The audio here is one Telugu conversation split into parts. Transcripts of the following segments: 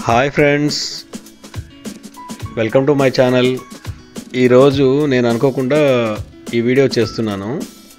hi friends welcome to my channel ఈరోజు నేను అనుకోకుండా ఈ వీడియో చేస్తున్నాను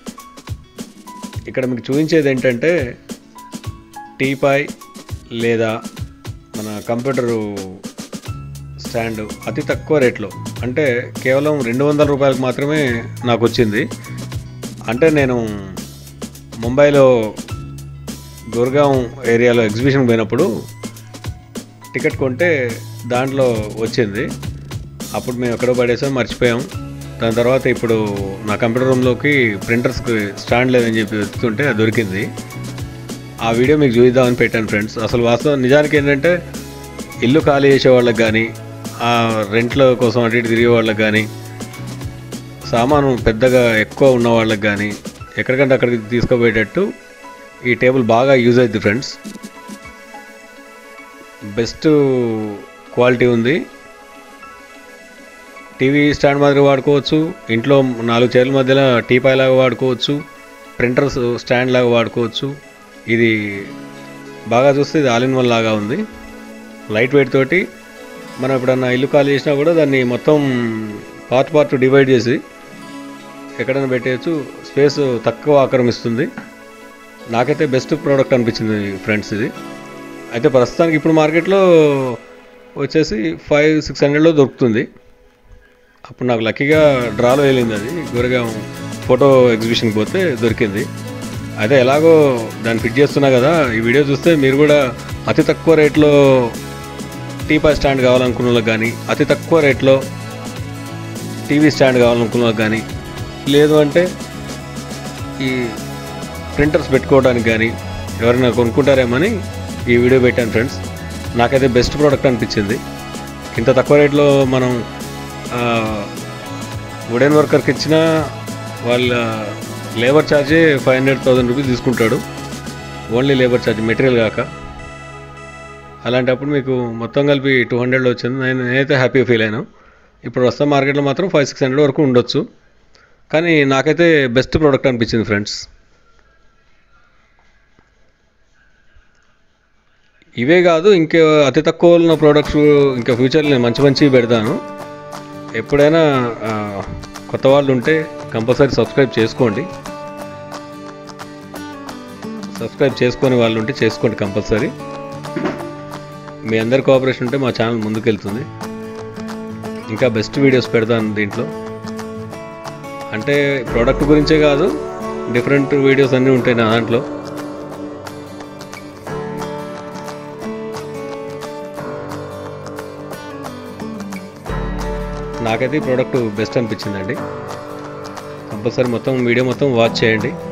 ఇక్కడ మీకు చూపించేది ఏంటంటే టీపాయ్ లేదా మన కంప్యూటరు స్టాండ్ అతి తక్కువ రేట్లో అంటే కేవలం రెండు వందల రూపాయలకు మాత్రమే నాకు వచ్చింది అంటే నేను ముంబైలో గుర్గాం ఏరియాలో ఎగ్జిబిషన్ పోయినప్పుడు టికెట్ కొంటే దాంట్లో వచ్చింది అప్పుడు మేము ఎక్కడో పడేసాం మర్చిపోయాం దాని తర్వాత ఇప్పుడు నా కంప్యూటర్ రూమ్లోకి ప్రింటర్స్కి స్టాండ్ లేదని చెప్పి వెతుకుతుంటే అది దొరికింది ఆ వీడియో మీకు చూద్దామని పెట్టాను ఫ్రెండ్స్ అసలు వాస్తవం నిజానికి ఏంటంటే ఇల్లు ఖాళీ చేసే వాళ్ళకి కానీ ఆ రెంట్ల కోసం అటు ఇటు తిరిగే వాళ్ళకి కానీ సామాను పెద్దగా ఎక్కువ ఉన్న వాళ్ళకి కానీ ఎక్కడికంటే అక్కడికి తీసుకుపోయేటట్టు ఈ టేబుల్ బాగా యూజ్ అవుతుంది ఫ్రెండ్స్ బెస్ట్ క్వాలిటీ ఉంది టీవీ స్టాండ్ మాదిరి వాడుకోవచ్చు ఇంట్లో నాలుగు చైర్ల మధ్యలో టీపాయ్ లాగా వాడుకోవచ్చు ప్రింటర్స్ స్టాండ్ లాగా వాడుకోవచ్చు ఇది బాగా చూస్తే ఇది ఆల్ ఇన్ వన్ లాగా ఉంది లైట్ వెయిట్ తోటి మనం ఎప్పుడన్నా ఇల్లు ఖాళీ చేసినా కూడా దాన్ని మొత్తం పార్ట్ పార్ట్ డివైడ్ చేసి ఎక్కడైనా పెట్టేయచ్చు స్పేస్ తక్కువ ఆక్రమిస్తుంది నాకైతే బెస్ట్ ప్రోడక్ట్ అనిపించింది ఫ్రెండ్స్ ఇది అయితే ప్రస్తుతానికి ఇప్పుడు మార్కెట్లో వచ్చేసి ఫైవ్ సిక్స్ హండ్రెడ్లో దొరుకుతుంది అప్పుడు నాకు లక్కీగా డ్రాలో వెళ్ళింది అది గురగాం ఫోటో ఎగ్జిబిషన్కి పోతే దొరికింది అయితే ఎలాగో దాన్ని ఫిట్ చేస్తున్నా కదా ఈ వీడియో చూస్తే మీరు కూడా అతి తక్కువ రేట్లో టీపా స్టాండ్ కావాలనుకున్న వాళ్ళకి కానీ అతి తక్కువ రేట్లో టీవీ స్టాండ్ కావాలనుకున్న వాళ్ళకి కానీ లేదు అంటే ఈ ప్రింటర్స్ పెట్టుకోవడానికి కానీ ఎవరైనా కొనుక్కుంటారేమని ఈ వీడియో పెట్టాను ఫ్రెండ్స్ నాకైతే బెస్ట్ ప్రోడక్ట్ అనిపించింది ఇంత తక్కువ రేట్లో మనం వుడెన్ వర్కర్కి ఇచ్చిన వాళ్ళ లేబర్ ఛార్జే ఫైవ్ హండ్రెడ్ థౌసండ్ రూపీస్ తీసుకుంటాడు ఓన్లీ లేబర్ ఛార్జ్ మెటీరియల్ కాక అలాంటప్పుడు మీకు మొత్తం కలిపి టూ హండ్రెడ్లో వచ్చింది నేను నేనైతే హ్యాపీ ఫీల్ అయినా ఇప్పుడు వస్తా మార్కెట్లో మాత్రం ఫైవ్ సిక్స్ హండ్రెడ్ వరకు ఉండొచ్చు కానీ నాకైతే బెస్ట్ ప్రోడక్ట్ అనిపించింది ఫ్రెండ్స్ ఇవే కాదు ఇంకా అతి తక్కువ ఉన్న ప్రోడక్ట్స్ ఇంకా ఫ్యూచర్లో నేను మంచి మంచివి పెడతాను ఎప్పుడైనా ఆ, కొత్త వాళ్ళు ఉంటే కంపల్సరీ సబ్స్క్రైబ్ చేసుకోండి సబ్స్క్రైబ్ చేసుకొని వాళ్ళు ఉంటే చేసుకోండి కంపల్సరీ మీ అందరి కోఆపరేషన్ ఉంటే మా ఛానల్ ముందుకెళ్తుంది ఇంకా బెస్ట్ వీడియోస్ పెడతాను దీంట్లో అంటే ప్రోడక్ట్ గురించే కాదు డిఫరెంట్ వీడియోస్ అన్నీ ఉంటాయి నా దాంట్లో నాకైతే ఈ ప్రోడక్ట్ బెస్ట్ అనిపించిందండి కంపల్సరీ మొత్తం వీడియో మొత్తం వాచ్ చేయండి